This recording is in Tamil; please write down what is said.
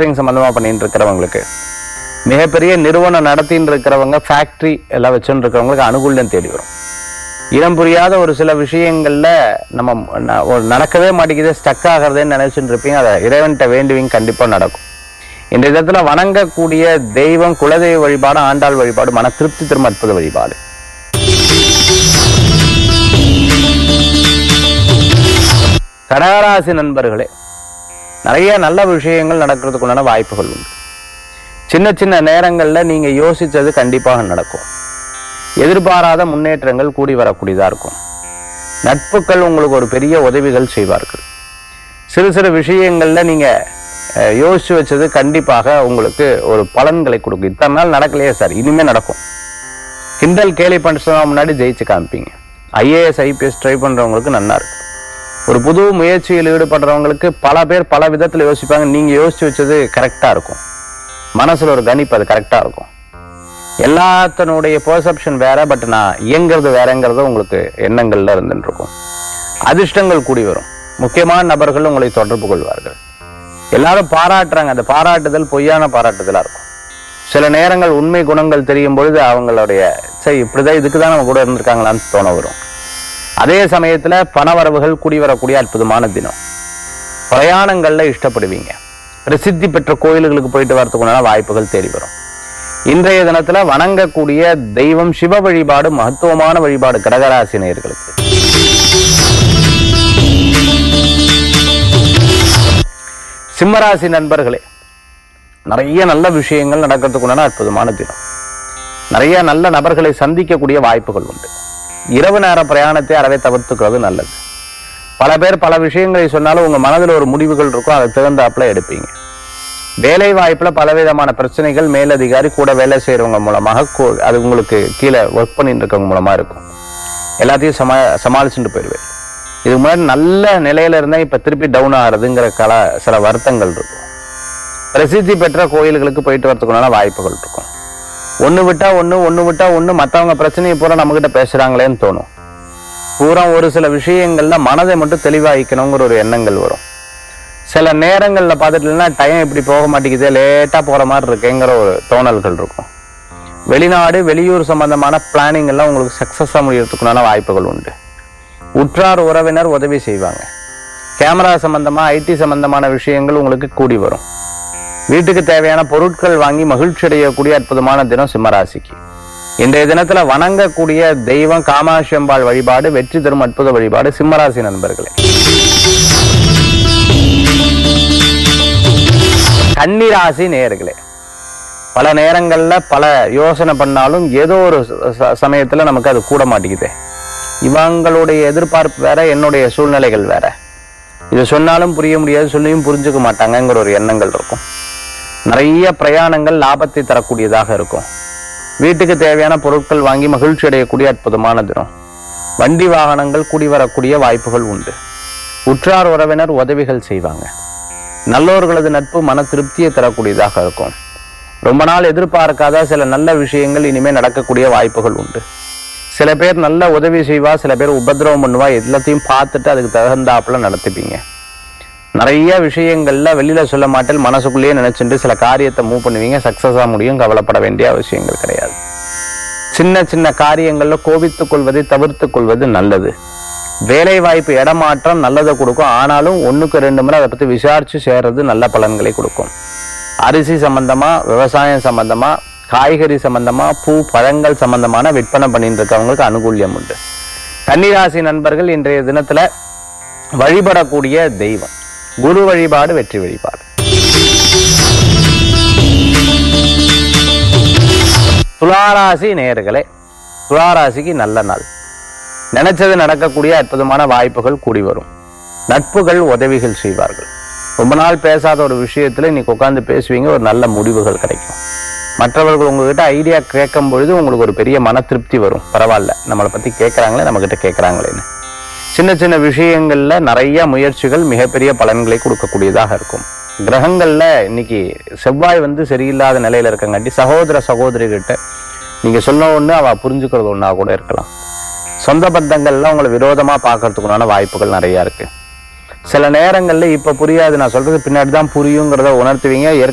மேனுஃபேக்சரிங் சம்பந்தமா பண்ணிட்டு இருக்கிறவங்களுக்கு மிகப்பெரிய நிறுவனம் நடத்தின்னு இருக்கிறவங்க ஃபேக்டரி எல்லாம் வச்சுட்டு இருக்கிறவங்களுக்கு அனுகூல்யம் தேடி வரும் இனம் புரியாத ஒரு சில விஷயங்கள்ல நம்ம ந- ஒரு நடக்கவே மாட்டேங்குது ஸ்டக் ஆகிறதேன்னு நினைச்சுட்டு இருப்பீங்க அதை இறைவன்கிட்ட வேண்டுவீங்க கண்டிப்பா நடக்கும் இந்த விதத்துல வணங்கக்கூடிய தெய்வம் குலதெய்வ வழிபாடு ஆண்டாள் வழிபாடு மன திருப்தி தரும் அற்புத வழிபாடு கடகராசி நண்பர்களே நிறைய நல்ல விஷயங்கள் நடக்கிறதுக்குண்டான வாய்ப்புகள் உண்டு சின்ன சின்ன நேரங்கள்ல நீங்க யோசிச்சது கண்டிப்பாக நடக்கும் எதிர்பாராத முன்னேற்றங்கள் கூடி வரக்கூடியதா இருக்கும் நட்புகள் உங்களுக்கு ஒரு பெரிய உதவிகள் செய்வார்கள் சிறு சிறு விஷயங்கள்ல நீங்க அஹ், யோசிச்சு வச்சது கண்டிப்பாக உங்களுக்கு ஒரு பலன்களை கொடுக்கும் இத்தனை நாள் நடக்கலையே சார் இனிமே நடக்கும் கிண்டல் கேலி பண்ணுறதுக்கு முன்னாடி ஜெயிச்சு காமிப்பீங்க ஐஏஎஸ் ஐபிஎஸ் ட்ரை பண்றவங்களுக்கு நல்லா இருக்கு ஒரு புது முயற்சியில் ஈடுபடுறவங்களுக்கு பல பேர் பல விதத்துல யோசிப்பாங்க நீங்க யோசிச்சு வச்சது கரெக்டா இருக்கும் மனசுல ஒரு கணிப்பு அது கரெக்டா இருக்கும் எல்லாத்தனுடைய பெர்செப்ஷன் வேற பட் நான் இயங்குறது வேறங்கிறது உங்களுக்கு எண்ணங்கள்ல இருந்துட்டு இருக்கும் அதிர்ஷ்டங்கள் கூடி வரும் முக்கியமான நபர்கள் உங்களை தொடர்பு கொள்வார்கள் எல்லாரும் பாராட்டுறாங்க அந்த பாராட்டுதல் பொய்யான பாராட்டுதலா இருக்கும் சில நேரங்கள் உண்மை குணங்கள் தெரியும் பொழுது அவங்களுடைய சரி இப்படிதான் இதுக்கு தான் நம்ம கூட இருந்திருக்காங்களான்னு தோண வரும் அதே சமயத்துல பணவரவுகள் கூடி வரக்கூடிய அற்புதமான தினம் பிரயாணங்கள்ல இஷ்டப்படுவீங்க பிரசித்தி பெற்ற கோயில்களுக்கு போயிட்டு வரதுக்குண்டான வாய்ப்புகள் தேடி வரும் இன்றைய தினத்துல வணங்கக்கூடிய தெய்வம் சிவ வழிபாடு மகத்துவமான வழிபாடு கடகராசி நேயர்களுக்கு சிம்மராசி நண்பர்களே நிறைய நல்ல விஷயங்கள் நடக்கிறதுக்குண்டான அற்புதமான தினம் நிறைய நல்ல நபர்களை சந்திக்கக்கூடிய வாய்ப்புகள் உண்டு இரவு நேர பிரயாணத்தை அறவே தவிர்த்துக்கிறது நல்லது பல பேர் பல விஷயங்களை சொன்னாலும் உங்க மனதில் ஒரு முடிவுகள் இருக்கும் அதை தகுந்தாப்புல எடுப்பீங்க வேலை வாய்ப்புல பலவிதமான பிரச்சனைகள் மேலதிகாரி கூட வேலை செய்யறவங்க மூலமாக கூ- அது உங்களுக்கு கீழே ஒர்க் பண்ணிட்டு இருக்கவங்க மூலமா இருக்கும் எல்லாத்தையும் சமா சமாளிச்சுட்டு போயிடுவேன் இதுக்கு முன்னாடி நல்ல நிலையில இருந்தா இப்ப திருப்பி டவுன் ஆகுறதுங்கிற கல சில வருத்தங்கள் இருக்கும் பிரசித்தி பெற்ற கோயில்களுக்கு போயிட்டு வரதுக்குண்டான வாய்ப்புகள் இருக்கும் ஒண்ணு விட்டா ஒண்ணு ஒண்ணு விட்டா ஒண்ணு மத்தவங்க பிரச்சனையை பூரா நம்ம கிட்ட பேசுறாங்களேன்னு தோணும் பூரா ஒரு சில விஷயங்கள்ல மனதை மட்டும் தெளிவாயிக்கணுங்கிற ஒரு எண்ணங்கள் வரும் சில நேரங்கள்ல பார்த்துட்டுனா டைம் இப்படி போக மாட்டேங்குது லேட்டா போற மாதிரி இருக்கேங்கிற ஒரு தோணல்கள் இருக்கும் வெளிநாடு வெளியூர் சம்பந்தமான பிளானிங் எல்லாம் உங்களுக்கு சக்சஸா முடியறதுக்குண்டான வாய்ப்புகள் உண்டு உற்றார் உறவினர் உதவி செய்வாங்க கேமரா சம்பந்தமா ஐடி சம்பந்தமான விஷயங்கள் உங்களுக்கு கூடி வரும் வீட்டுக்கு தேவையான பொருட்கள் வாங்கி மகிழ்ச்சி அடையக்கூடிய அற்புதமான தினம் சிம்மராசிக்கு இன்றைய தினத்துல வணங்கக்கூடிய தெய்வம் காமாட்சி அம்பாள் வழிபாடு வெற்றி தரும் அற்புத வழிபாடு சிம்மராசி நண்பர்களே கன்னிராசி நேயர்களே பல நேரங்கள்ல பல யோசனை பண்ணாலும் ஏதோ ஒரு ச- ச- சமயத்துல நமக்கு அது கூட மாட்டேங்குது இவங்களுடைய எதிர்பார்ப்பு வேற என்னுடைய சூழ்நிலைகள் வேற இது சொன்னாலும் புரிய முடியாது சொல்லியும் புரிஞ்சுக்க மாட்டாங்கங்கிற ஒரு எண்ணங்கள் இருக்கும் நிறைய பிரயாணங்கள் லாபத்தை தரக்கூடியதாக இருக்கும் வீட்டுக்கு தேவையான பொருட்கள் வாங்கி மகிழ்ச்சி அடையக்கூடிய அற்புதமான தினம் வண்டி வாகனங்கள் கூடி வரக்கூடிய வாய்ப்புகள் உண்டு உற்றார் உறவினர் உதவிகள் செய்வாங்க நல்லோர்களது நட்பு மன திருப்தியை தரக்கூடியதாக இருக்கும் ரொம்ப நாள் எதிர்பார்க்காத சில நல்ல விஷயங்கள் இனிமே நடக்கக்கூடிய வாய்ப்புகள் உண்டு சில பேர் நல்ல உதவி செய்வா சில பேர் உபத்திரவம் பண்ணுவா எல்லாத்தையும் பார்த்துட்டு அதுக்கு தகுந்தாப்புல நடத்திப்பீங்க நிறைய விஷயங்கள்ல வெளியில சொல்ல மாட்டேன் மனசுக்குள்ளேயே நினைச்சுட்டு சில காரியத்தை மூவ் பண்ணுவீங்க சக்சஸா முடியும் கவலைப்பட வேண்டிய அவசியங்கள் கிடையாது சின்ன சின்ன காரியங்கள்ல கோபித்துக் கொள்வதை தவிர்த்துக் கொள்வது நல்லது வேலை வாய்ப்பு இடமாற்றம் நல்லதை கொடுக்கும் ஆனாலும் ஒண்ணுக்கு ரெண்டு முறை அதை பத்தி விசாரிச்சு சேர்றது நல்ல பலன்களை கொடுக்கும் அரிசி சம்பந்தமா விவசாயம் சம்பந்தமா காய்கறி சம்பந்தமா பூ பழங்கள் சம்பந்தமான விற்பனை பண்ணிட்டு இருக்கவங்களுக்கு அனுகூல்யம் உண்டு கன்னிராசி நண்பர்கள் இன்றைய தினத்துல வழிபடக்கூடிய தெய்வம் குரு வழிபாடு வெற்றி வழிபாடு துளாராசி நேயர்களே துளாராசிக்கு நல்ல நாள் நினைச்சது நடக்கக்கூடிய அற்புதமான வாய்ப்புகள் கூடி வரும் நட்புகள் உதவிகள் செய்வார்கள் ரொம்ப நாள் பேசாத ஒரு விஷயத்துல இன்னைக்கு உட்கார்ந்து பேசுவீங்க ஒரு நல்ல முடிவுகள் கிடைக்கும் மற்றவர்கள் உங்ககிட்ட ஐடியா கேட்கும் பொழுது உங்களுக்கு ஒரு பெரிய மன திருப்தி வரும் பரவாயில்ல நம்மளை பத்தி கேட்கறாங்களே நம்ம கிட்ட கேட்கறாங்களேன்னு சின்ன சின்ன விஷயங்கள்ல நிறைய முயற்சிகள் மிகப்பெரிய பலன்களை கொடுக்கக்கூடியதாக இருக்கும் கிரகங்கள்ல இன்னைக்கு செவ்வாய் வந்து சரியில்லாத நிலையில இருக்கங்காட்டி சகோதர சகோதரிகிட்ட நீங்க சொல்ல ஒண்ணு அவ புரிஞ்சுக்கிறது ஒண்ணா கூட இருக்கலாம் சொந்த பந்தங்கள்ல உங்களை விரோதமா பார்க்கறதுக்குண்டான வாய்ப்புகள் நிறைய இருக்கு சில நேரங்கள்ல இப்ப புரியாது நான் சொல்றது பின்னாடி தான் புரியுங்கிறத உணர்த்துவீங்க